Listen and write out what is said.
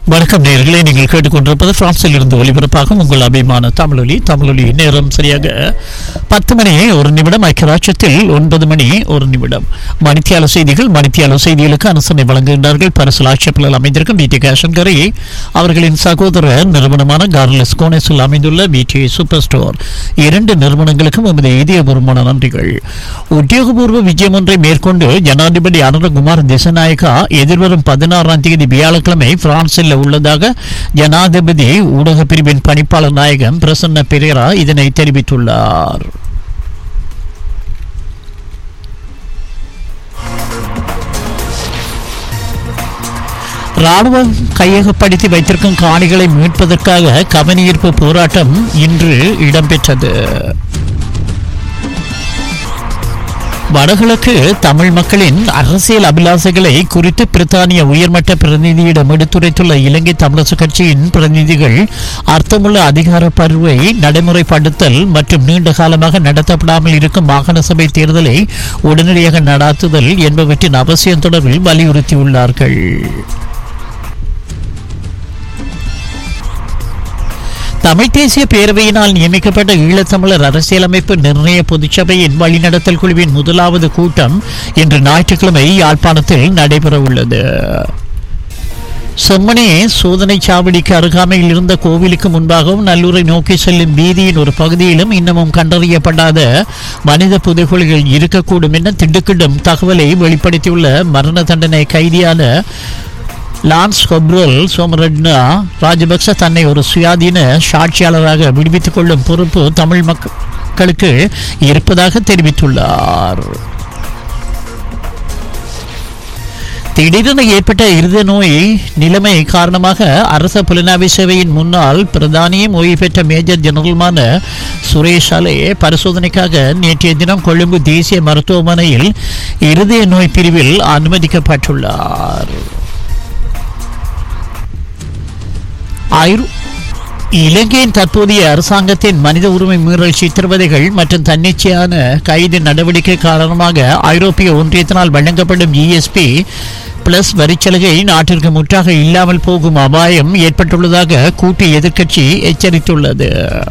வணக்கம் நேயர்களே நீங்கள் கேட்டுக்கொண்டிருப்பது பிரான்சில் இருந்து ஒலிபரப்பாகும் உங்கள் அபிமான தமிழொலி தமிழொலி நேரம் சரியாக பத்து மணி ஒரு நிமிடம் ஐக்கியராட்சத்தில் ஒன்பது மணி ஒரு நிமிடம் மணித்தியால செய்திகள் மணித்தியால செய்திகளுக்கு அனுசரணை வழங்குகின்றார்கள் பரிசல் ஆட்சேபலில் அமைந்திருக்கும் பிடி கேஷன்கரை அவர்களின் சகோதர நிறுவனமான கார்லஸ் கோனேஸில் அமைந்துள்ள பிடி சூப்பர் ஸ்டோர் இரண்டு நிறுவனங்களுக்கும் எமது இதயபூர்வமான நன்றிகள் உத்தியோகபூர்வ விஜயம் ஒன்றை மேற்கொண்டு ஜனாதிபதி அனுரகுமார் திசநாயகா எதிர்வரும் பதினாறாம் தேதி வியாழக்கிழமை பிரான்சில் உள்ளதாக ஜனாதிபதி ஊடக பிரிவின் பணிப்பாளர் நாயகம் பிரசன்ன பெரேரா இதனை தெரிவித்துள்ளார் ராணுவம் கையகப்படுத்தி வைத்திருக்கும் காணிகளை மீட்பதற்காக கவனஈர்ப்பு போராட்டம் இன்று இடம்பெற்றது வடகிழக்கு தமிழ் மக்களின் அரசியல் அபிலாசைகளை குறித்து பிரித்தானிய உயர்மட்ட பிரதிநிதியிடம் எடுத்துரைத்துள்ள இலங்கை தமிழரசு கட்சியின் பிரதிநிதிகள் அர்த்தமுள்ள அதிகார பருவை நடைமுறைப்படுத்தல் மற்றும் நீண்ட காலமாக நடத்தப்படாமல் இருக்கும் மாகாண சபை தேர்தலை உடனடியாக நடாத்துதல் என்பவற்றின் அவசியம் தொடர்பில் வலியுறுத்தியுள்ளார்கள் தமிழ் தேசிய பேரவையினால் நியமிக்கப்பட்ட ஈழத்தமிழர் அரசியலமைப்பு நிர்ணய பொதுச்சபையின் வழிநடத்தல் குழுவின் முதலாவது கூட்டம் இன்று ஞாயிற்றுக்கிழமை யாழ்ப்பாணத்தில் நடைபெறவுள்ளது செம்மனே சோதனை சாவடிக்கு அருகாமையில் இருந்த கோவிலுக்கு முன்பாகவும் நல்லூரை நோக்கி செல்லும் வீதியின் ஒரு பகுதியிலும் இன்னமும் கண்டறியப்படாத மனித புதைகுழிகள் இருக்கக்கூடும் என திடுக்கிடும் தகவலை வெளிப்படுத்தியுள்ள மரண தண்டனை கைதியான லான்ஸ் கொப்ரல் சோமரட்னா ராஜபக்ச தன்னை ஒரு சுயாதீன சாட்சியாளராக விடுவித்துக் கொள்ளும் பொறுப்பு தமிழ் மக்களுக்கு இருப்பதாக தெரிவித்துள்ளார் திடீரென ஏற்பட்ட இருத நோய் நிலைமை காரணமாக அரச புலனாய்வு சேவையின் முன்னாள் பிரதானியும் ஓய்வு பெற்ற மேஜர் ஜெனரலுமான சுரேஷ் அலே பரிசோதனைக்காக நேற்றைய தினம் கொழும்பு தேசிய மருத்துவமனையில் இருதய நோய் பிரிவில் அனுமதிக்கப்பட்டுள்ளார் ஐரோ- இலங்கையின் தற்போதைய அரசாங்கத்தின் மனித உரிமை மீறல் சித்திரவதைகள் மற்றும் தன்னிச்சையான கைது நடவடிக்கை காரணமாக ஐரோப்பிய ஒன்றியத்தினால் வழங்கப்படும் ஜிஎஸ்பி பிளஸ் வரிச்சலுகை நாட்டிற்கு முற்றாக இல்லாமல் போகும் அபாயம் ஏற்பட்டுள்ளதாக கூட்டு எதிர்க்கட்சி எச்சரித்துள்ளது